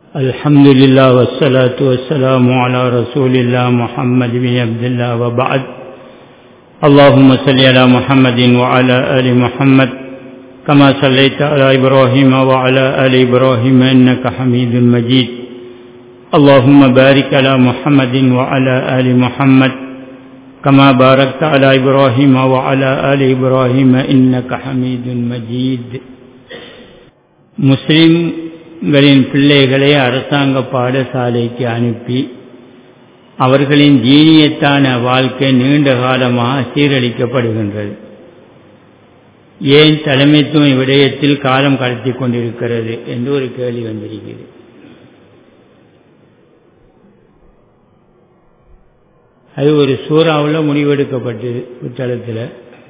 الحمد لله والصلاة والسلام على رسول الله محمد بن عبد الله وبعد اللهم صل على محمد وعلى آل محمد كما صليت على إبراهيم وعلى آل إبراهيم إنك حميد مجيد اللهم بارك على محمد وعلى آل محمد كما باركت على إبراهيم وعلى آل إبراهيم إنك حميد مجيد முஸ்லிம்களின் பிள்ளைகளை அரசாங்க பாடசாலைக்கு அனுப்பி அவர்களின் ஜீனியத்தான வாழ்க்கை நீண்ட காலமாக சீரழிக்கப்படுகின்றது ஏன் தலைமைத்துவ விடயத்தில் காலம் கடத்தி கொண்டிருக்கிறது என்று ஒரு கேள்வி வந்திருக்கிறது அது ஒரு சூறாவில் முடிவெடுக்கப்பட்டது புத்தளத்தில்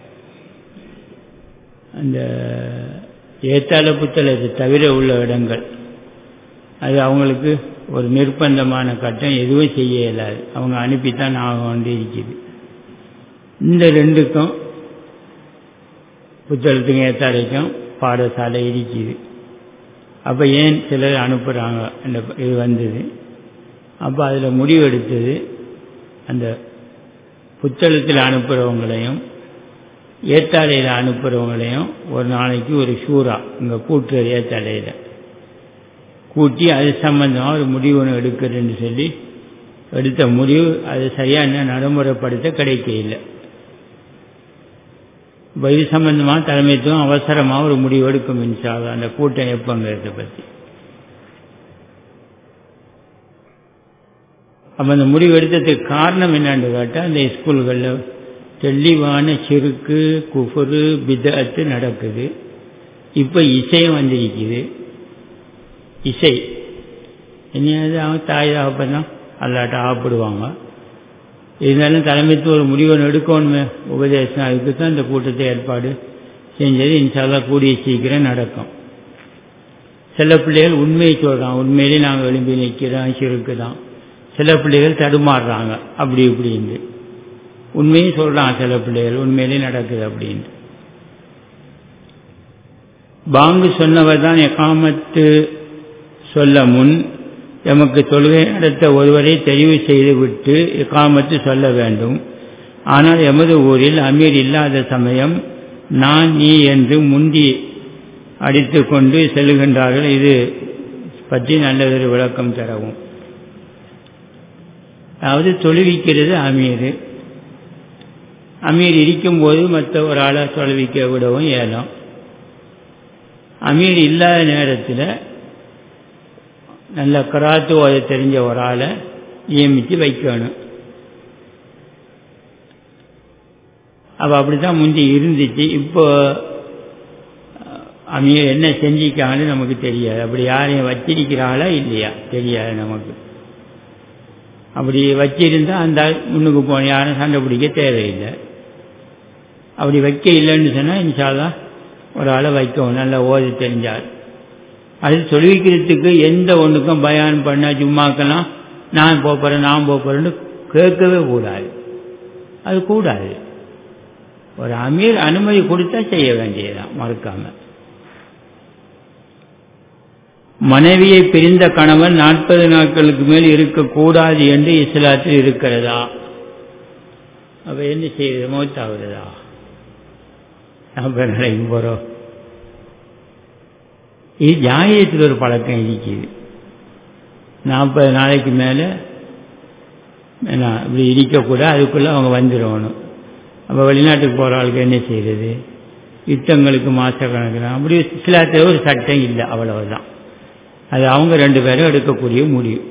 அந்த ஏத்தால புத்தளத்தை தவிர உள்ள இடங்கள் அது அவங்களுக்கு ஒரு நிர்பந்தமான கட்டம் எதுவும் செய்ய இயலாது அவங்க அனுப்பித்தான் ஆக வேண்டி இருக்குது இந்த ரெண்டுக்கும் புத்தளத்துக்கும் ஏத்தாலைக்கும் பாடசாலை இருக்குது அப்போ ஏன் சிலர் அனுப்புகிறாங்க இந்த இது வந்தது அப்போ அதில் முடிவெடுத்தது அந்த புத்தளத்தில் அனுப்புகிறவங்களையும் ஏத்தாலையில் அனுப்புகிறவங்களையும் ஒரு நாளைக்கு ஒரு ஷூரா இங்கே கூட்டுறது ஏத்தாலையில் கூட்டி அது சம்பந்தமாக ஒரு முடிவு ஒன்று எடுக்கிறதுன்னு சொல்லி எடுத்த முடிவு அது சரியான நடைமுறைப்படுத்த கிடைக்க இல்லை இப்போ இது சம்பந்தமாக தலைமைத்துவம் அவசரமாக ஒரு முடிவு எடுக்கும் இன்ஷால்லா அந்த கூட்டம் எப்பங்கிறத பற்றி அப்போ அந்த முடிவு எடுத்ததுக்கு காரணம் என்னன்னு கேட்டால் அந்த ஸ்கூல்களில் தெளிவான சிறுக்கு குஃபரு பிதத்து நடக்குது இப்போ இசையும் வந்திருக்குது இசை இனியாவது அவன் தாய் தகப்பதான் அல்லாட்ட ஆப்பிடுவாங்க இருந்தாலும் தலைமைத்துவ ஒரு முடிவு எடுக்கணுமே உபதேசம் அதுக்கு தான் இந்த கூட்டத்தை ஏற்பாடு செஞ்சது இன்ஷால்லா கூடிய சீக்கிரம் நடக்கும் சில பிள்ளைகள் உண்மையை சொல்கிறான் உண்மையிலே நாங்கள் எழும்பி நிற்கிறோம் சிறுக்கு தான் சில பிள்ளைகள் தடுமாறுறாங்க அப்படி இப்படின்னு உண்மையும் சொல்கிறான் சில பிள்ளைகள் உண்மையிலே நடக்குது அப்படின்ட்டு பாங்கு சொன்னவர் தான் எகாமத்து சொல்ல முன் எமக்கு தொழுகை நடத்த ஒருவரை தெரிவு செய்துவிட்டு எகாமத்து சொல்ல வேண்டும் ஆனால் எமது ஊரில் அமீர் இல்லாத சமயம் நான் நீ என்று முந்தி அடித்து கொண்டு செல்லுகின்றார்கள் இது பற்றி நல்லதொரு விளக்கம் தரவும் அதாவது தொழுவிக்கிறது அமீர் அமீர் இருக்கும்போது மற்ற ஒரு ஆளை தொலைவிக்க விடவும் ஏலம் அமீர் இல்லாத நேரத்தில் நல்ல கராத்து ஓத தெரிஞ்ச ஒரு ஆளை நியமித்து வைக்கணும் அப்போ அப்படி தான் முந்தி இருந்துச்சு இப்போ அமீர் என்ன செஞ்சிக்காங்கன்னு நமக்கு தெரியாது அப்படி யாரையும் வச்சிருக்கிறாளா இல்லையா தெரியாது நமக்கு அப்படி வச்சிருந்தா அந்த முன்னுக்கு போன யாரும் சண்டை பிடிக்க தேவையில்லை அப்படி வைக்க இல்லைன்னு சொன்னால் இன்ஷால்லாம் ஒரு ஆளை வைக்கவும் நல்லா ஓதி தெரிஞ்சார் அது தொழுவிக்கிறதுக்கு எந்த ஒன்றுக்கும் பயான் பண்ண சும்மாக்கெல்லாம் நான் போகிறேன் நான் போகிறேன்னு கேட்கவே கூடாது அது கூடாது ஒரு அமீர் அனுமதி கொடுத்தா செய்ய வேண்டியதுதான் மறுக்காம மனைவியை பிரிந்த கணவன் நாற்பது நாட்களுக்கு மேல் இருக்கக்கூடாது என்று இஸ்லாத்தில் இருக்கிறதா அப்ப என்ன செய்யுது மௌத்தாகிறதா நம்ம நிலைக்கு போகிறோம் இது ஜாகியத்தில் ஒரு பழக்கம் இருக்குது நாற்பது நாளைக்கு மேலே என்ன இப்படி இருக்கக்கூடாது அதுக்குள்ளே அவங்க வந்துடணும் அப்போ வெளிநாட்டுக்கு போகிற ஆளுக்கு என்ன செய்கிறது யுத்தங்களுக்கு மாதக்கணக்கில் அப்படி இஸ்லாத்தில் ஒரு சட்டம் இல்லை அவ்வளவுதான் அது அவங்க ரெண்டு பேரும் எடுக்கக்கூடிய முடிவு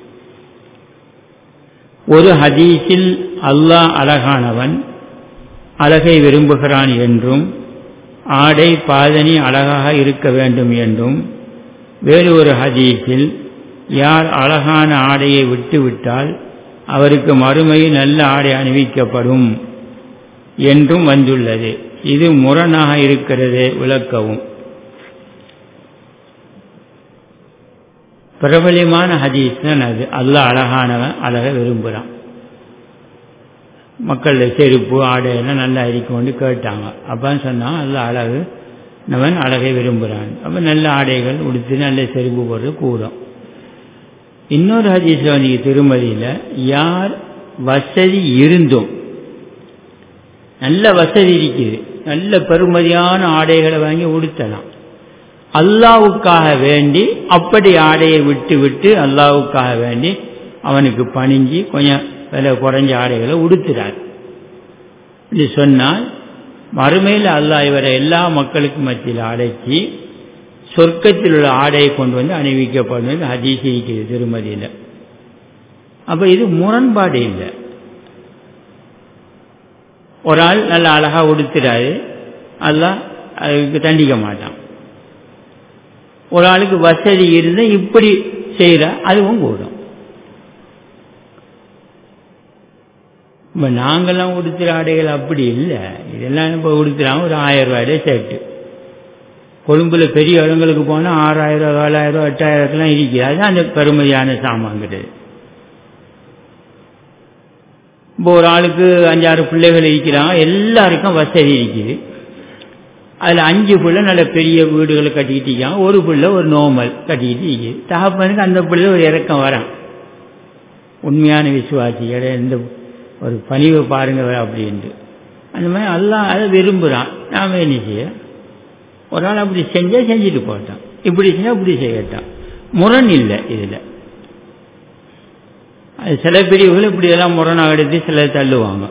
ஒரு ஹதீஸில் அல்லாஹ் அழகானவன் அழகை விரும்புகிறான் என்றும் ஆடை பாதனி அழகாக இருக்க வேண்டும் என்றும் வேறு ஒரு ஹதீஸில் யார் அழகான ஆடையை விட்டுவிட்டால் அவருக்கு மறுமையில் நல்ல ஆடை அணிவிக்கப்படும் என்றும் வந்துள்ளது இது முரணாக இருக்கிறதே விளக்கவும் பிரபலியமான ஹதீஸ் தான் அது அல்லாஹ் அழகானவன் அழகை விரும்புகிறான் மக்கள் செருப்பு ஆடையெல்லாம் நல்லா இருக்கும்னு கேட்டாங்க அப்பன்னு சொன்னான் அல்ல அழகு அவன் அழகை விரும்புகிறான் அப்போ நல்ல ஆடைகள் உடுத்து நல்ல செருப்பு போடுறது கூடும் இன்னொரு ஹதீஸ்ல வந்து திருமதியில யார் வசதி இருந்தும் நல்ல வசதி இருக்குது நல்ல பெருமதியான ஆடைகளை வாங்கி உடுத்தலாம் அல்லாவுக்காக வேண்டி அப்படி ஆடையை விட்டு விட்டு அல்லாவுக்காக வேண்டி அவனுக்கு பணிஞ்சு கொஞ்சம் விலை குறைஞ்ச ஆடைகளை உடுத்துறார் இது சொன்னால் மறுமையில் அல்லாஹ் இவரை எல்லா மக்களுக்கும் மத்தியில் அடைச்சி சொர்க்கத்தில் உள்ள ஆடையை கொண்டு வந்து அணிவிக்கப்படும் ஹதீஸ் இருக்கிறது திருமதியில் அப்ப இது முரண்பாடு இல்லை ஒரு ஆள் நல்ல அழகா உடுத்துறாரு அல்லாஹ் அதுக்கு தண்டிக்க மாட்டான் ஒரு ஆளுக்கு வசதி இருந்தா இப்படி செய்யற அதுவும் கூடும் இப்ப நாங்கெல்லாம் உடுத்துற ஆடைகள் அப்படி இல்லை இதெல்லாம் இப்போ உடுத்துறாங்க ஒரு ஆயிரம் ரூபாயிலே செட்டு கொழும்புல பெரிய இடங்களுக்கு போனால் ஆறாயிரம் ரூபா ஏழாயிரம் ரூபா எட்டாயிரத்துலாம் இருக்குது அதுதான் அந்த பெருமதியான சாமான்கிறது இப்போ ஒரு ஆளுக்கு அஞ்சாறு பிள்ளைகள் இருக்கிறாங்க எல்லாருக்கும் வசதி இருக்குது அதில் அஞ்சு பிள்ளை நல்ல பெரிய வீடுகளை கட்டிக்கிட்டு இருக்காங்க ஒரு பிள்ளை ஒரு நோமல் கட்டிக்கிட்டு இருக்குது தகப்பனுக்கு அந்த பிள்ளை ஒரு இறக்கம் வரான் உண்மையான விசுவாசிகளை இந்த ஒரு பணிவை பாருங்க அப்படின்ட்டு அந்த மாதிரி எல்லாம் அதை விரும்புகிறான் நாம என்ன செய்ய ஒரு ஆள் அப்படி செஞ்சால் செஞ்சுட்டு போட்டான் இப்படி செஞ்சால் இப்படி செய்யட்டான் முரண் இல்லை இதில் அது சில பிரிவுகள் இப்படியெல்லாம் முரணாக எடுத்து சிலர் தள்ளுவாங்க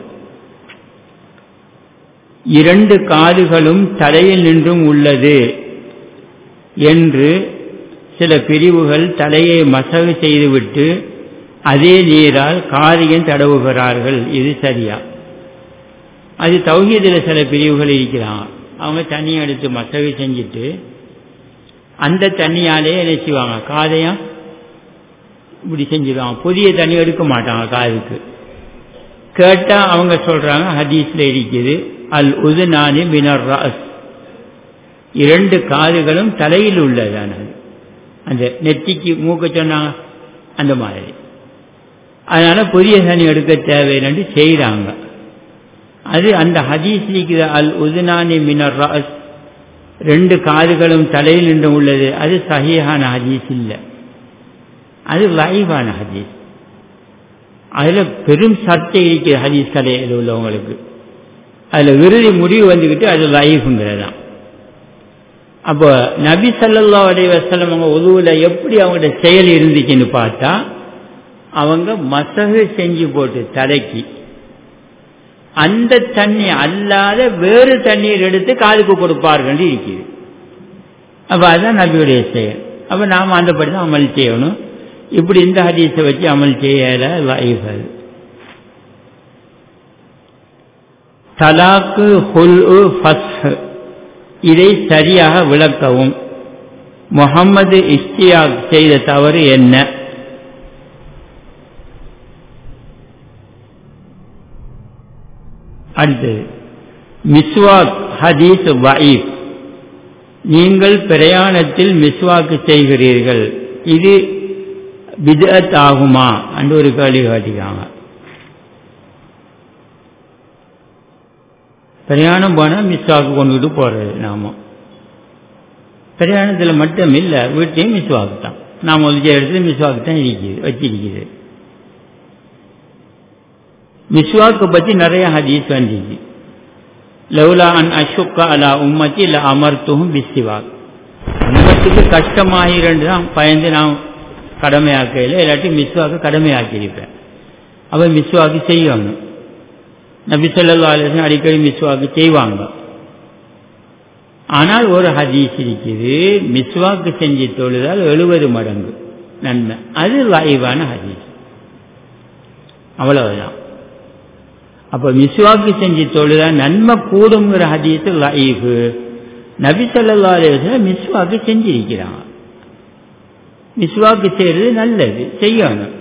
இரண்டு காதுகளும் தலையில் நின்றும் உள்ளது என்று சில பிரிவுகள் தலையை மசகு செய்துவிட்டு அதே நீரால் காரியம் தடவுகிறார்கள் இது சரியா அது தௌஹீதில் சில பிரிவுகள் இருக்கிறாங்க அவங்க தண்ணி எடுத்து மசகு செஞ்சுட்டு அந்த தண்ணியாலே என்ன செய்வாங்க காதையும் இப்படி செஞ்சிருவாங்க புதிய தண்ணி எடுக்க மாட்டாங்க காதுக்கு கேட்டா அவங்க சொல்றாங்க ஹதீஸ்ல இருக்குது அல் உதுநானி மினர் ராஸ் இரண்டு காதுகளும் தலையில் உள்ளதான அந்த நெத்திக்கு மூக்க சொன்னாங்க அந்த மாதிரி அதனால புதிய தண்ணி எடுக்க தேவையில்லைன்னு செய்கிறாங்க அது அந்த ஹதீஸ் இருக்குது அல் உதுனானி மினர் ராஸ் ரெண்டு காதுகளும் தலையில் நின்று உள்ளது அது சஹீஹான ஹதீஸ் இல்லை அது லைவான ஹதீஸ் அதில் பெரும் சர்ச்சை இருக்கிற ஹதீஸ் கதையில் உள்ளவங்களுக்கு அதில் விருதி முடிவு வந்துக்கிட்டு அது லைஃபுங்கிறதான் அப்போ நபி சல்லா அலி வசலம் அவங்க உதவுல எப்படி அவங்களோட செயல் இருந்துச்சுன்னு பார்த்தா அவங்க மசகு செஞ்சு போட்டு தலைக்கு அந்த தண்ணி அல்லாத வேறு தண்ணீர் எடுத்து காலுக்கு கொடுப்பார்கள் இருக்குது அப்ப அதுதான் நபியுடைய செயல் அப்ப நாம அந்தபடி தான் அமல் செய்யணும் இப்படி இந்த ஹதீஸை வச்சு அமல் செய்யல லைஃப் அது தலாக்கு ஹுல் ஃபஸ்ஹ் இதை சரியாக விளக்கவும் முகம்மது இஸ்தியாக் செய்த தவறு என்ன அடுத்தது மிஸ்வாக் ஹதீஸ் வயீப் நீங்கள் பிரயாணத்தில் மிஸ்வாக்கு செய்கிறீர்கள் இது பிதத் ஆகுமா என்று ஒரு கேள்வி காட்டிக்காங்க பிரயாணம் போனால் மிஸ்வாக்கு கொண்டுகிட்டு போறது நாம பிரயாணத்தில் மட்டும் இல்லை வீட்டையும் மிஸ்வாக்கு தான் நாம் ஒழிச்ச இடத்துல மிஸ்வாக்கு தான் இருக்குது வச்சிருக்குது மிஸ்வாக்கு பற்றி நிறைய ஹதீஸ் வந்துச்சு லவ்லா அன் அஷுக்கா அலா உம்மத்தி இல்லை அமர்த்தும் பிஸ்திவாக் உம்மத்துக்கு கஷ்டமாயிரண்டு தான் பயந்து நான் கடமையாக்கையில் இல்லாட்டி மிஸ்வாக்கு கடமையாக்கியிருப்பேன் அவன் மிஸ்வாக்கு செய்யணும் நபி சொல்லா அலிஸ்லாம் அடிக்கடி மிஸ்வாக்கு செய்வாங்க ஆனால் ஒரு ஹதீஸ் இருக்குது மிஸ்வாக்கு செஞ்சு தொழுதால் எழுபது மடங்கு நன்மை அது லைவான ஹதீஸ் அவ்வளவுதான் அப்ப மிஸ்வாக்கு செஞ்சு தொழுதா நன்மை கூடுங்கிற ஹதீஸ் லைஃபு நபி சொல்லா அலிஸ்லாம் மிஸ்வாக்கு செஞ்சிருக்கிறாங்க மிஸ்வாக்கு செய்யறது நல்லது செய்யணும்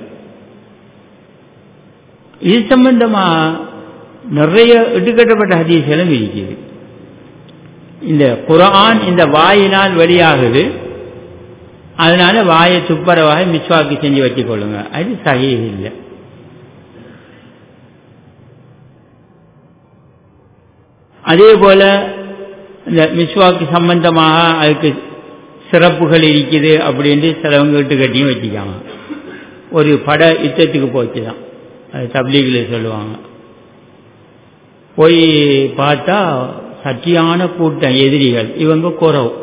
இது சம்பந்தமா நிறைய இட்டுக்கட்டப்பட்ட ஹதீஸ்களும் இருக்குது இந்த குரான் இந்த வாயினால் வெளியாகுது அதனால வாயை துப்பரவாக மிஸ்வாக்கு செஞ்சு வச்சுக் கொள்ளுங்க அது சகி இல்லை அதே போல இந்த மிஸ்வாக்கு சம்பந்தமாக அதுக்கு சிறப்புகள் இருக்குது அப்படின்ட்டு சிலவங்க இட்டு கட்டியும் வச்சுக்காங்க ஒரு பட யுத்தத்துக்கு போச்சு தான் அது தப்லீகில் சொல்லுவாங்க போய் பார்த்தா சத்தியான கூட்டம் எதிரிகள் இவங்க குறவு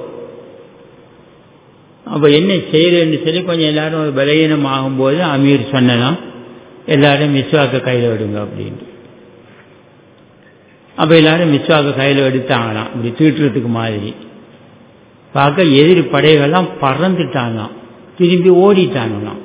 அப்போ என்ன செய்யறேன்னு சொல்லி கொஞ்சம் எல்லாரும் பலகீனம் ஆகும்போது அமீர் சொன்னலாம் எல்லாரும் மிஸ்வாக்க கையில் விடுங்க அப்படின்ட்டு அப்போ எல்லாரும் மிஸ்வாக்க கையில் எடுத்தாங்களாம் இப்படி தீட்டுறதுக்கு மாதிரி பார்க்க எதிரி படைகள்லாம் பறந்துட்டாங்களாம் திரும்பி ஓடிட்டாங்களாம்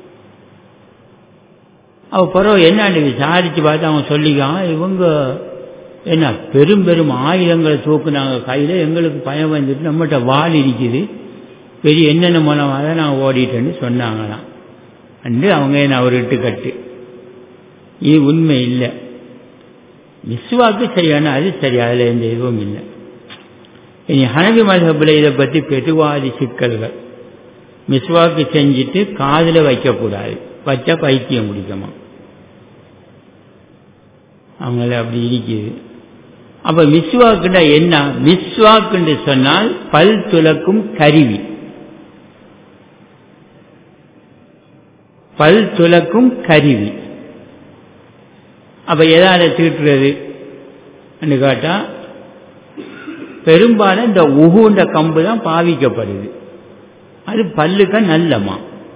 அவ பிறகு என்னன்னு விசாரிச்சு பார்த்து அவங்க சொல்லிக்காங்க இவங்க என்ன பெரும் பெரும் ஆயுதங்களை தூக்குனாங்க கையில் எங்களுக்கு பயம் வந்துட்டு நம்மகிட்ட வால் இருக்குது பெரிய என்னென்ன மூலமாக தான் நாங்கள் ஓடிட்டேன்னு சொன்னாங்களாம் அண்டு அவங்க என்ன ஒரு இட்டு கட்டு இது உண்மை இல்லை விஸ்வாக்கு சரியான அது சரி அதில் எந்த இதுவும் இல்லை இனி ஹனபி மதபில் இதை பற்றி பெருவாதி சிக்கல்கள் மிஸ்வாக்கு செஞ்சுட்டு காதில் வைக்கக்கூடாது வச்சா பைத்தியம் பிடிக்குமா அவங்கள அப்படி இருக்குது அப்ப மிஸ்வாக்குண்டா என்ன மிஸ்வாக்குன்னு சொன்னால் பல் துலக்கும் கருவி பல் துலக்கும் கருவி அப்ப எதால தீட்டுறது கேட்டா பெரும்பாலும் இந்த உகுண்ட கம்பு தான் பாவிக்கப்படுது அது பல்லுக்க நல்லமா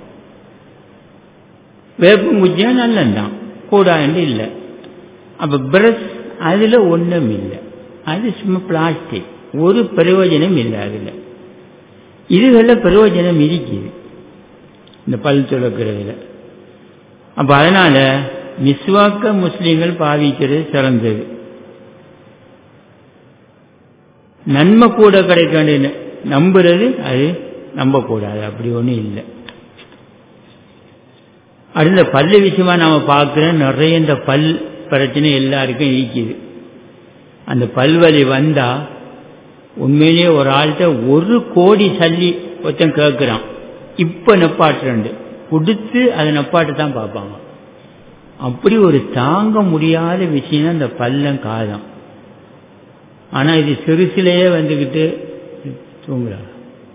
வேப்பங்குச்சியா நல்லந்தான் கூடாண்டு இல்லை அப்ப பிரஷ் அதுல ஒன்றும் இல்லை அது சும்மா பிளாஸ்டிக் ஒரு பிரயோஜனம் இல்லை அதுல இதுகளில் பிரயோஜனம் இருக்குது இந்த பல் துளக்கிறதுல அப்ப அதனால மிஸ்வாக்க முஸ்லீம்கள் பாவிக்கிறது சிறந்தது நன்மை கூட கிடைக்க வேண்டிய நம்புறது அது நம்பக்கூடாது அப்படி ஒன்றும் இல்லை அடுத்த பல்லு விஷயமா நாம பார்க்கிறோம் நிறைய இந்த பல் பிரச்சனை எல்லாருக்கும் இருக்குது அந்த பல்வலி வந்தா உண்மையிலேயே ஒரு ஆள்கிட்ட ஒரு கோடி சல்லி ஒருத்தன் கேட்கிறான் இப்ப நெப்பாட்டுறண்டு கொடுத்து அதை நெப்பாட்டு தான் பார்ப்பாங்க அப்படி ஒரு தாங்க முடியாத விஷயம் இந்த பல்லம் காதம் ஆனா இது சிறுசிலேயே வந்துக்கிட்டு தூங்குறாங்க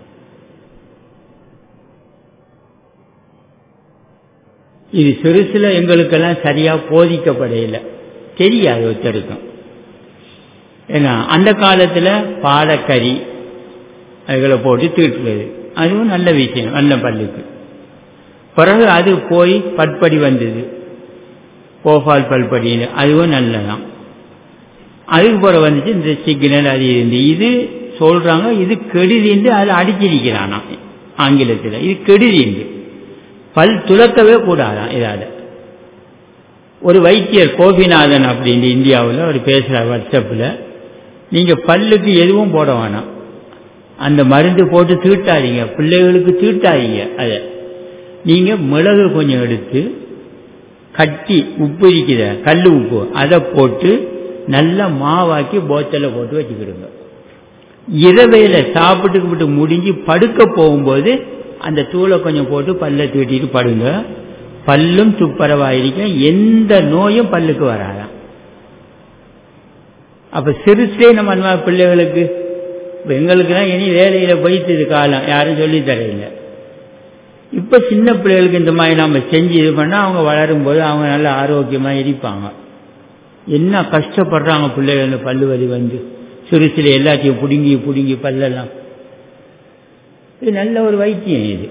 இது சிறுசுல எங்களுக்கெல்லாம் சரியா போதிக்கப்படையில தெரியாது ஒருத்தருக்கும் ஏன்னா அந்த காலத்துல பாலக்கறி அதுகளை போட்டு தீட்டுறது அதுவும் நல்ல விஷயம் நல்ல பல்லுக்கு பிறகு அது போய் பட்படி வந்தது போபால் பல்படின்னு அதுவும் நல்லதான் அதுக்கு பிறகு வந்துச்சு இந்த சிக்னல் அது இருந்து இது சொல்றாங்க இது கெடுதிண்டு அது அடிச்சிருக்கிறானா ஆங்கிலத்தில் இது கெடுதிண்டு பல் துலக்கவே கூடாதான் இதால ஒரு வைத்தியர் கோபிநாதன் அப்படின்னு இந்தியாவில் அவர் பேசுகிறார் வாட்ஸ்அப்பில் நீங்கள் பல்லுக்கு எதுவும் போட வேணாம் அந்த மருந்து போட்டு தீட்டாதீங்க பிள்ளைகளுக்கு தீட்டாதீங்க அதை நீங்கள் மிளகு கொஞ்சம் எடுத்து கட்டி உப்பு இருக்கிற கல் உப்பு அதை போட்டு நல்லா மாவாக்கி போத்தலில் போட்டு வச்சுக்கிடுங்க இரவையில் சாப்பிட்டுக்கிட்டு முடிஞ்சு படுக்க போகும்போது அந்த தூளை கொஞ்சம் போட்டு பல்ல தீட்டிட்டு படுங்க பல்லும் துப்பரவாயிருக்கும் எந்த நோயும் பல்லுக்கு வராதான் அப்ப சிறுசே நம்ம அன்மா பிள்ளைகளுக்கு இப்ப எங்களுக்குலாம் இனி வேலையில போயிட்டு காலம் யாரும் சொல்லி தரையில இப்ப சின்ன பிள்ளைகளுக்கு இந்த மாதிரி நம்ம செஞ்சு இது பண்ணா அவங்க வளரும் போது அவங்க நல்ல ஆரோக்கியமா இருப்பாங்க என்ன கஷ்டப்படுறாங்க பிள்ளைகள் பல்லு வலி வந்து சிறுசில எல்லாத்தையும் புடுங்கி புடுங்கி பல்லெல்லாம் இது நல்ல ஒரு வைத்தியம் இது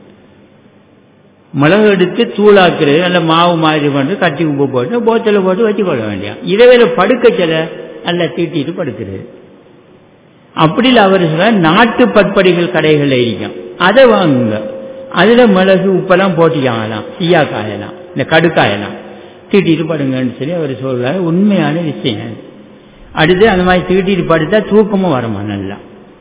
மிளகு எடுத்து தூளாக்குறது நல்ல மாவு மாதிரி பண்ணி கட்டி உப்பு போட்டு போத்தல போட்டு வச்சுக்கொள்ள வேண்டியான் இரவேல படுக்க சில நல்லா தீட்டிட்டு படுக்கிறது அப்படி இல்லை அவர் சொல்ல நாட்டு பற்படிகள் கடைகளில் இருக்கும் அதை வாங்குங்க அதுல மிளகு உப்பெல்லாம் போட்டிக்காங்கலாம் சீயா காயலாம் இந்த கடுக்காயலாம் தீட்டிட்டு படுங்கன்னு சொல்லி அவர் சொல்றாரு உண்மையான விஷயம் அடுத்து அந்த மாதிரி தீட்டிட்டு படுத்தா தூக்கமும் வருமா நல்லா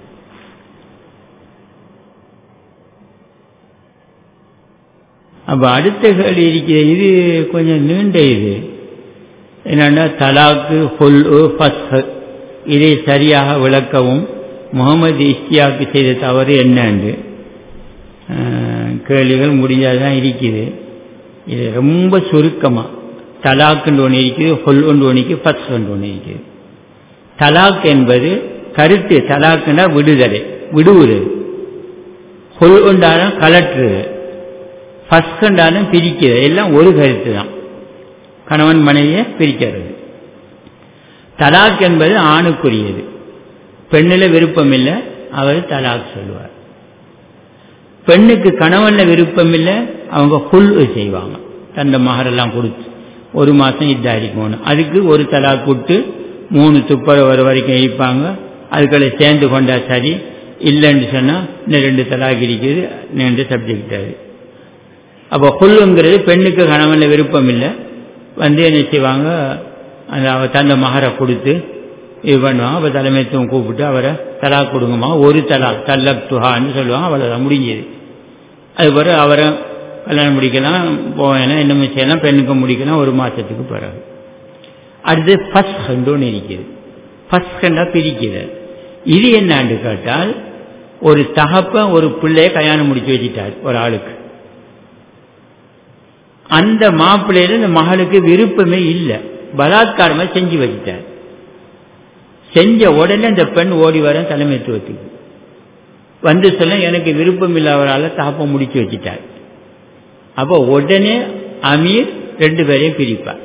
அப்ப அடுத்த கேள்வி இருக்கிற இது கொஞ்சம் நீண்ட இது என்னன்னா தலாக்கு ஹொல் ஃபஸ் இதை சரியாக விளக்கவும் முகமது இஸ்தியாக்கு செய்த தவறு என்னன்னு கேள்விகள் முடிஞ்சாதான் இருக்குது இது ரொம்ப சுருக்கமா தலாக்குன்னு ஒன்று இருக்குது ஹொல் ஒன்று ஒன்றுக்கு ஃபஸ் ஒன்று ஒன்று இருக்குது தலாக் என்பது கருத்து தலாக்குன்னா விடுதலை விடுவுறது ஹொல் ஒன்றாலும் கலற்றுறது ஃபஸ்கண்டாலும் பிரிக்கிறது எல்லாம் ஒரு கருத்து தான் கணவன் மனைவியை பிரிக்கிறது தலாக் என்பது ஆணுக்குரியது பெண்ணில் விருப்பம் இல்லை அவர் தலாக் சொல்லுவார் பெண்ணுக்கு கணவன்ல விருப்பம் இல்லை அவங்க புல் செய்வாங்க தந்த மகரெல்லாம் கொடுத்து ஒரு மாதம் இதாரிக்கணும் அதுக்கு ஒரு தலாக் விட்டு மூணு துப்பரை வர வரைக்கும் இழிப்பாங்க அதுக்களை சேர்ந்து கொண்டா சரி இல்லைன்னு சொன்னால் இன்னும் ரெண்டு தலாக் இருக்குது ரெண்டு சப்ஜெக்ட் அது அப்போ புல்லுங்கிறது பெண்ணுக்கு கணவன்ல விருப்பம் இல்லை வந்து என்ன செய்வாங்க அந்த அவ தந்த மகரை கொடுத்து இது பண்ணுவாங்க அப்போ தலைமைத்துவம் கூப்பிட்டு அவரை தலாக் கொடுங்கம்மா ஒரு தலாக் தல்லக் துஹான்னு சொல்லுவாங்க அவ்வளோதான் முடிஞ்சது அது பிறகு அவரை கல்யாணம் முடிக்கலாம் போவேனா இன்னும் செய்யலாம் பெண்ணுக்கு முடிக்கலாம் ஒரு மாதத்துக்கு பிறகு அடுத்து ஃபஸ்ட் ஹண்டோன்னு இருக்குது ஃபஸ்ட் ஹண்டா பிரிக்கிறது இது என்னான்னு கேட்டால் ஒரு தகப்ப ஒரு பிள்ளைய கல்யாணம் முடிச்சு வச்சுட்டார் ஒரு ஆளுக்கு அந்த மாப்பிள்ளையில இந்த மகளுக்கு விருப்பமே இல்லை பலாத்காரமா செஞ்சு வச்சுட்டார் செஞ்ச உடனே இந்த பெண் ஓடி வர தலைமைத்துவத்துக்கு வந்து சொல்ல எனக்கு விருப்பம் இல்லாதவரால் தாப்ப முடிச்சு வச்சுட்டார் அப்போ உடனே அமீர் ரெண்டு பேரையும் பிரிப்பார்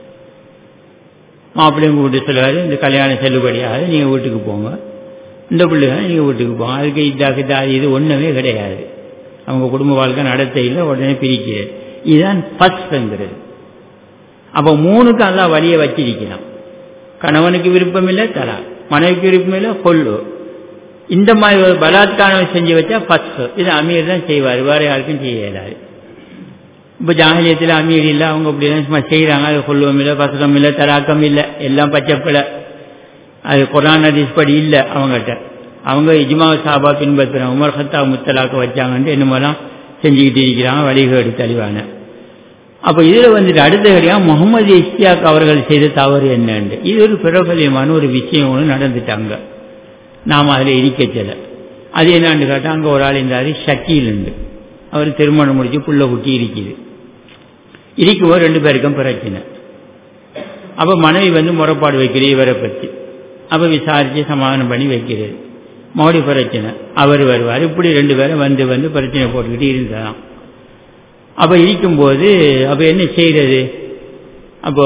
மாப்பிள்ளையும் கூப்பிட்டு சொல்லுவாரு இந்த கல்யாணம் செல்லுபடியாகாது நீங்கள் வீட்டுக்கு போங்க இந்த பிள்ளைங்க நீங்கள் வீட்டுக்கு போங்க அதுக்கு இதா இதா இது ஒன்றுமே கிடையாது அவங்க குடும்ப வாழ்க்கை நடத்தையில் உடனே பிரிக்கிறது இதுதான் ஃபஸ்ட்ங்கிறது அப்போ மூணுக்கு எல்லாம் வழியை வச்சிருக்கலாம் கணவனுக்கு விருப்பம் இல்லை தலா மனைவிக்கு விருப்பம் இல்லை கொள்ளு இந்த மாதிரி ஒரு பலாத்காரம் செஞ்சு வச்சா ஃபஸ்ட் இது அமீர் தான் செய்வார் வேற யாருக்கும் செய்ய இயலாது இப்போ ஜாகிலியத்தில் அமீர் இல்லை அவங்க அப்படி தான் சும்மா செய்கிறாங்க அது கொள்ளுவம் இல்லை பசகம் இல்லை தலாக்கம் இல்லை எல்லாம் பச்சைப்பிழை அது குரான் ஹதீஸ் படி இல்லை அவங்ககிட்ட அவங்க இஜ்மா சாபா பின்பற்றுறாங்க உமர் ஹத்தா முத்தலாக்க வச்சாங்கன்ட்டு என்னமெல்லாம் செஞ்சுக்கிட்டு இருக்கிறாங்க வழிகேடு தெளிவான அப்போ இதில் வந்துட்டு அடுத்த கடியாக முகமது இஸ்தியாக் அவர்கள் செய்த தவறு என்னன்னு இது ஒரு பிரபலியமான ஒரு விஷயம் ஒன்று நடந்துட்டாங்க நாம் அதில் இருக்கச்சல அது என்னான்னு கேட்டால் அங்கே ஒரு ஆள் இருந்தார் ஷக்கீல் உண்டு அவர் திருமணம் முடிச்சு புள்ள குட்டி இருக்குது இருக்கும்போது ரெண்டு பேருக்கும் பிரச்சனை அப்போ மனைவி வந்து முறைப்பாடு வைக்கிறது இவரை பற்றி அப்போ விசாரித்து சமாதானம் பண்ணி வைக்கிறது மறுபடி பிரச்சனை அவர் வருவார் இப்படி ரெண்டு பேரும் வந்து வந்து பிரச்சனை போட்டுக்கிட்டு இருந்தாராம் அப்போ இருக்கும்போது அப்போ என்ன செய்கிறது அப்போ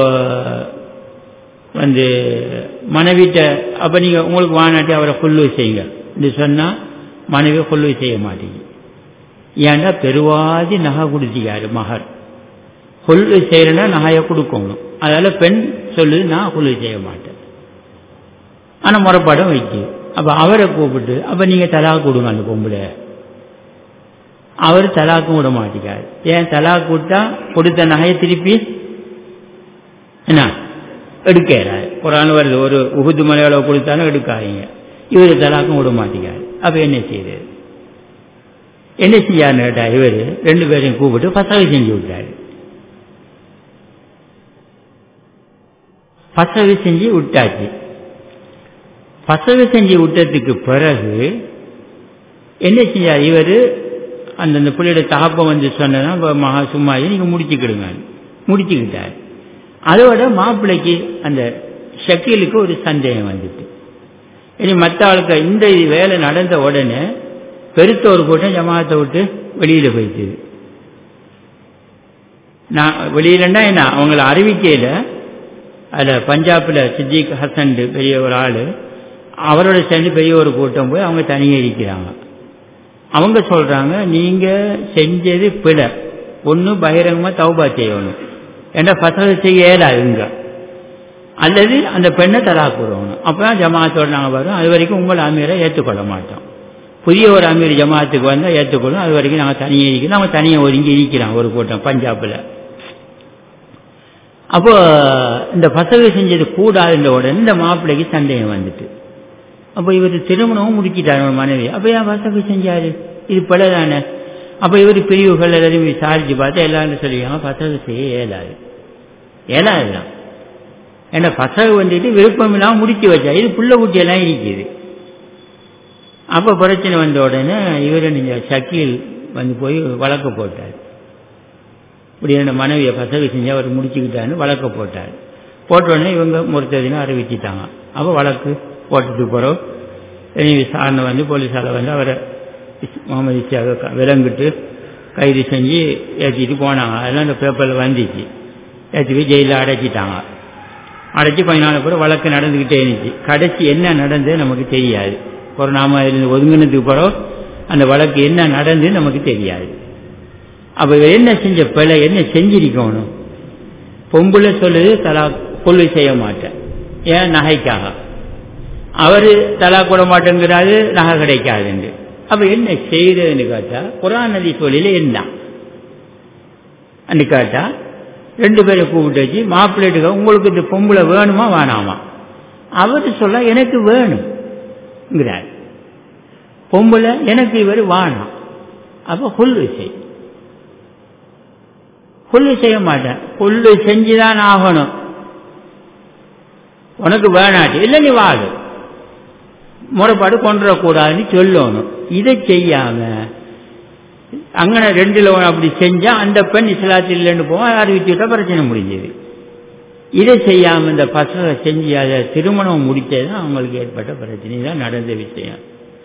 வந்து மனைவிட்ட அப்போ நீங்கள் உங்களுக்கு வானாட்டி அவரை கொள்ளு செய்யுங்க இது சொன்னால் மனைவி கொள்ளு செய்ய மாட்டீங்க ஏன்டா பெருவாதி நகை கொடுத்தியாரு மகர் கொள்ளு செய்யறேன்னா நகையை கொடுக்கணும் அதனால பெண் சொல்லுது நான் கொள்ளு செய்ய மாட்டேன் ஆனால் முறைப்பாடம் வைக்கும் அப்போ அவரை கூப்பிட்டு அப்போ நீங்கள் தலாக்கு கொடுங்க அந்த பொம்பளை அவர் தலாக்கும் விட மாட்டேங்காரு ஏன் தலாக்கு விட்டா கொடுத்த நகையை திருப்பி என்ன எடுக்கிறாரு குரான் வருது ஒரு உகுது மலையாள கொடுத்தாலும் எடுக்காதீங்க இவர் தலாக்கும் விட மாட்டேங்காரு அப்போ என்ன செய்யுது என்ன செய்யாருன்னு கேட்டா இவர் ரெண்டு பேரையும் கூப்பிட்டு பசவை செஞ்சு விட்டாரு பசவை செஞ்சு விட்டாச்சு பசவை செஞ்சு விட்டதுக்கு பிறகு என்ன செஞ்சார் இவர் அந்தந்த பிள்ளையோட தகப்பம் வந்து சொன்னா மகா சும்மா நீங்கள் முடிச்சுக்கிடுங்க முடிச்சுக்கிட்டார் அதோட மாப்பிள்ளைக்கு அந்த ஷக்கீலுக்கு ஒரு சந்தேகம் வந்துட்டு இனி மற்ற ஆளுக்கு இந்த வேலை நடந்த உடனே பெருத்த ஒரு கூட்டம் ஜமாத்தை விட்டு வெளியில் போயிட்டு நான் வெளியிலன்னா என்ன அவங்கள அறிவிக்கையில் அதில் பஞ்சாபில் சித்திக் ஹசன் பெரிய ஒரு ஆள் அவரோட சேர்ந்து பெரிய ஒரு கூட்டம் போய் அவங்க தனியாக இருக்கிறாங்க அவங்க சொல்கிறாங்க நீங்கள் செஞ்சது பிழை ஒன்று பகிரங்கமாக தௌபா செய்யணும் ஏன்னா ஃபசல் செய்ய இயலாதுங்க அல்லது அந்த பெண்ணை தலாக் விடணும் அப்போ தான் ஜமாத்தோட நாங்கள் வரோம் அது வரைக்கும் உங்களை அமீரை ஏற்றுக்கொள்ள மாட்டோம் புதிய ஒரு அமீர் ஜமாத்துக்கு வந்தால் ஏற்றுக்கொள்ளும் அது வரைக்கும் நாங்கள் தனியாக இருக்கிறோம் நாங்கள் தனியாக ஒதுங்கி இருக்கிறோம் ஒரு கூட்டம் பஞ்சாபில் அப்போ இந்த பசவை செஞ்சது கூடாதுன்ற உடனே இந்த மாப்பிள்ளைக்கு சந்தேகம் வந்துட்டு அப்போ இவர் திருமணமும் முடிச்சிட்டார் ஒரு மனைவி அப்போ ஏன் வசதி செஞ்சாரு இது பிழை தானே அப்போ இவர் பிரிவுகள் எல்லாரையும் விசாரிச்சு பார்த்து எல்லாரும் சொல்லியாங்க பசகு செய்ய இயலாது இயலாதுதான் ஏன்னா பசகு வந்துட்டு விருப்பம் இல்லாமல் முடிச்சு வச்சா இது புள்ள குட்டியெல்லாம் இருக்குது அப்போ பிரச்சனை வந்த உடனே இவர் நீங்கள் சக்கீல் வந்து போய் வழக்கு போட்டார் இப்படி என்ன மனைவியை பசகு செஞ்சு அவர் முடிச்சுக்கிட்டாருன்னு வழக்கு போட்டார் போட்ட உடனே இவங்க முறுத்ததினம் அறிவிச்சிட்டாங்க அப்போ வழக்கு போட்டுட்டு போகிறோம் இனி விசாரணை வந்து போலீஸால் வந்து அவரை முகமது இஷாக விலங்கிட்டு கைது செஞ்சு ஏற்றிட்டு போனாங்க அதெல்லாம் இந்த பேப்பரில் வந்துச்சு ஏற்றி போய் ஜெயிலில் அடைச்சிட்டாங்க அடைச்சி கொஞ்ச நாள் கூட வழக்கு நடந்துக்கிட்டே இருந்துச்சு கடைசி என்ன நடந்தது நமக்கு தெரியாது ஒரு நாம அதில் ஒதுங்கினதுக்கு பிறகு அந்த வழக்கு என்ன நடந்தது நமக்கு தெரியாது அப்ப இவர் என்ன செஞ்ச பிழை என்ன செஞ்சிருக்கணும் பொம்புல சொல்லுது தலா கொள்ளை செய்ய மாட்டேன் ஏன் நகைக்காக அவரு தலா கூட மாட்டேங்கிறாரு நகை கிடைக்காதுன்னு அப்ப என்ன செய்யறதுன்னு கேட்டா குரான் நதி தொழில என்ன அன்னு கேட்டா ரெண்டு பேரை கூப்பிட்டு வச்சு மாப்பிள்ளைட்டுக்க உங்களுக்கு இந்த பொம்பளை வேணுமா வேணாமா அவரு சொல்ல எனக்கு வேணும்ங்கிறார் பொம்பளை எனக்கு இவர் வாணாம் அப்ப கொள்ளு செய் கொள்ளு செய்ய மாட்டேன் கொள்ளு செஞ்சுதான் ஆகணும் உனக்கு வேணாட்டு இல்லை நீ வாடு முறைப்பாடு கொண்டுடக்கூடாதுன்னு சொல்லணும் இதை செய்யாம அங்கன ரெண்டுல அப்படி செஞ்சா அந்த பெண் இஸ்லாத்தில் இல்லைன்னு போவோம் அறிவிச்சுட்டா பிரச்சனை முடிஞ்சது இதை செய்யாம இந்த பசங்க செஞ்சு அதை திருமணம் முடிச்சதுதான் அவங்களுக்கு ஏற்பட்ட பிரச்சனை தான் நடந்த விஷயம்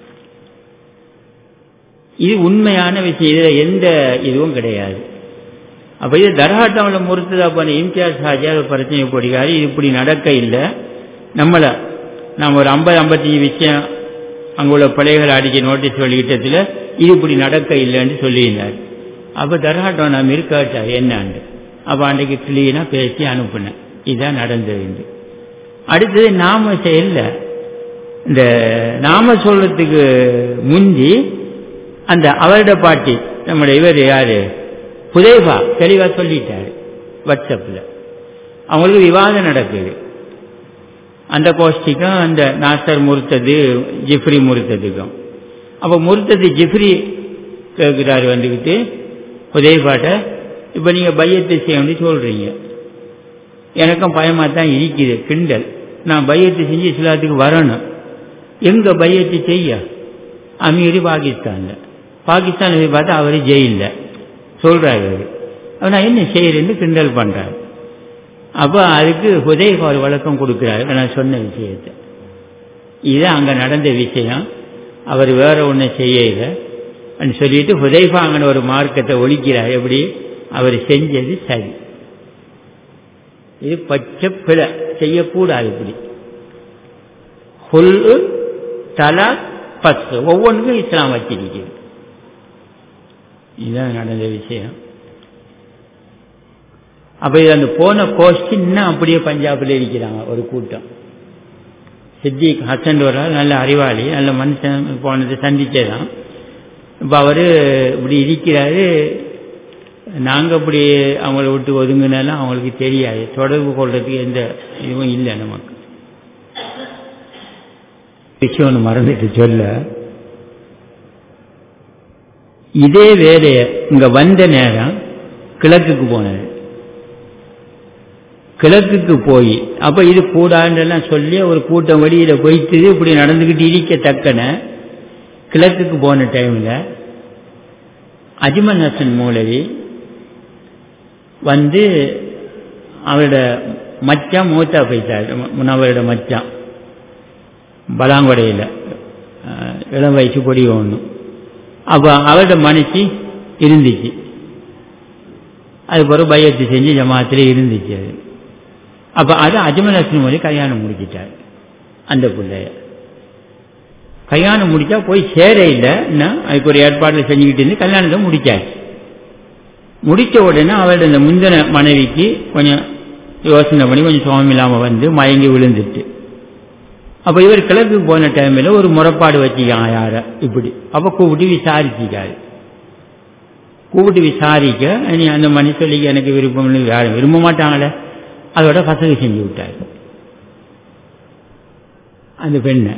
இது உண்மையான விஷயம் இதுல எந்த இதுவும் கிடையாது அப்ப இது தர்காட்டமில் முறுத்துதா பண்ண இம்தியாஸ் ஹாஜியார் ஒரு பிரச்சனை போடுகிறாரு இது இப்படி நடக்க இல்லை நம்மள நம்ம ஒரு ஐம்பது ஐம்பத்தஞ்சு விஷயம் அங்க உள்ள பிள்ளைகளை அடிக்க நோட்டீஸ் வெளியிட்டதுல இது இப்படி நடக்க இல்லைன்னு சொல்லியிருந்தார் அப்ப தர்காட்டம் நம்ம இருக்காட்டா என்னாண்டு அப்ப அன்றைக்கு கிளீனா பேசி அனுப்புனேன் இதுதான் நடந்தது அடுத்தது நாம செயல்ல இந்த நாம சொல்றதுக்கு முந்தி அந்த அவரோட பாட்டி நம்முடைய இவர் யாரு புதைவா தெளிவா சொல்லிட்டாரு வாட்ஸ்அப்ல அவங்களுக்கு விவாதம் நடக்குது அந்த கோஷ்டிக்கும் அந்த நாசர் முறுத்தது ஜிஃப்ரி முறுத்ததுக்கும் அப்ப முறுத்தது ஜிஃப்ரி கேட்கிறாரு வந்துக்கிட்டு புதைபாட்ட இப்ப நீங்க பையத்தை செய்யணும்னு சொல்றீங்க எனக்கும் பயமா தான் இருக்குது கிண்டல் நான் பையத்தை செஞ்சு இஸ்லாத்துக்கு வரணும் எங்க பையத்தை செய்ய அமீர் பாகிஸ்தான்ல பாகிஸ்தான்ல போய் பார்த்தா அவரு ஜெயில சொல்றாரு அவரு நான் என்ன செய்யறேன்னு கிண்டல் பண்றாரு அப்ப அதுக்கு ஹுதைஃபா ஒரு வழக்கம் கொடுக்கிறாரு நான் சொன்ன விஷயத்தை இது அங்க நடந்த விஷயம் அவர் வேற ஒன்றும் செய்யல சொல்லிட்டு ஹுதைஃபா அங்கே ஒரு மார்க்கத்தை ஒழிக்கிறார் எப்படி அவர் செஞ்சது சரி இது பச்சை பிழை செய்யக்கூடாது இப்படி ஹுல் தலா பஸ் ஒவ்வொன்றுக்கும் இஸ்லாம் வச்சிருக்கிறது இதுதான் நடந்த விஷயம் அப்ப இது அந்த போன கோஷ்டி இன்னும் அப்படியே பஞ்சாபில் இருக்கிறாங்க ஒரு கூட்டம் சித்திக் ஹசன் ஒரு நல்ல அறிவாளி நல்ல மனுஷன் போனது சந்திச்சதான் இப்ப அவரு இப்படி இருக்கிறாரு நாங்க அப்படி அவங்கள விட்டு ஒதுங்கினாலும் அவங்களுக்கு தெரியாது தொடர்பு கொள்றதுக்கு எந்த இதுவும் இல்லை நமக்கு விஷயம் ஒன்று மறந்துட்டு சொல்ல இதே வேலையை இங்க வந்த நேரம் கிழக்குக்கு போனது கிழக்குக்கு போய் அப்ப இது கூடாண்டெல்லாம் சொல்லி ஒரு கூட்டம் வெளியில போயிட்டு இப்படி நடந்துகிட்டு இருக்கத்தக்கன கிழக்குக்கு போன டைம்ல அஜ்மன் ஹசன் மூலவி வந்து அவரோட மச்சான் மூத்தா போயிட்டார் அவரோட மச்சான் பலாங்கொடையில் இளம் வயசு பொடி ஒன்று அப்போ அவரோட மனசு இருந்துச்சு அது பிறகு பயத்து செஞ்சு ஜமாத்திலே இருந்துச்சு அது அப்ப அது அஜமல் ஹசன் மொழி கல்யாணம் முடிச்சிட்டார் அந்த பிள்ளைய கல்யாணம் முடிச்சா போய் சேர இல்லை அதுக்கு ஒரு ஏற்பாடு செஞ்சுக்கிட்டு இருந்து கல்யாணத்தை முடிச்சாச்சு முடிச்ச உடனே அவரோட இந்த முந்தின மனைவிக்கு கொஞ்சம் யோசனை பண்ணி கொஞ்சம் சுவாமி இல்லாம வந்து மயங்கி விழுந்துட்டு அப்ப இவர் கிழக்கு போன டைம்ல ஒரு முறைப்பாடு வச்சுக்கான் யார இப்படி அப்ப கூப்பிட்டு விசாரிச்சுக்காரு கூப்பிட்டு விசாரிக்க நீ அந்த மணி சொல்லி எனக்கு விருப்பம் இல்லை யாரும் விரும்ப மாட்டாங்களே அதோட பசங்க செஞ்சு விட்டாரு அந்த பெண்ணை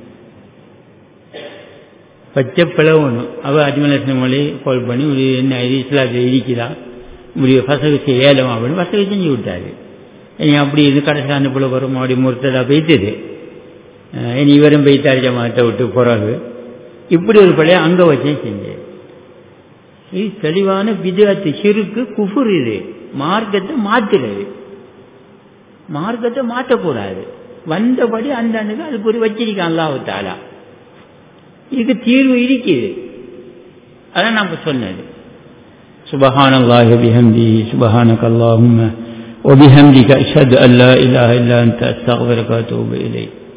பச்சை பிளவணும் அவ அஜ்மலட்சுமி மொழி கால் பண்ணி ஒரு என்ன இது இஸ்லாத்தில் இருக்குதா இப்படி பசங்க ஏலம் அப்படின்னு பசங்க செஞ்சு விட்டாரு இனி அப்படி இது கடைசி அந்த பிள்ளை வரும் அப்படி முறுத்ததா பெய்த்தது இனி இவரும் பெய்த்தாரு ஜமாத்தை விட்டு பிறகு இப்படி ஒரு பிள்ளைய அங்க வச்சே செஞ்சேன் இது தெளிவான விதத்து சிறுக்கு குஃபுர் இது மார்க்கத்தை மாத்துறது மார்க்கத்தை மாற்றக்கூடாது வந்தபடி அந்த அண்ணுக்கு அதுக்கு ஒரு வச்சிருக்கான் அல்லாஹாலா இதுக்கு தீர்வு இருக்குது அதான் நம்ம சொன்னது سبحان الله وبحمده سبحانك اللهم وبحمدك أشهد أن لا إله إلا أنت أستغفرك وأتوب إليك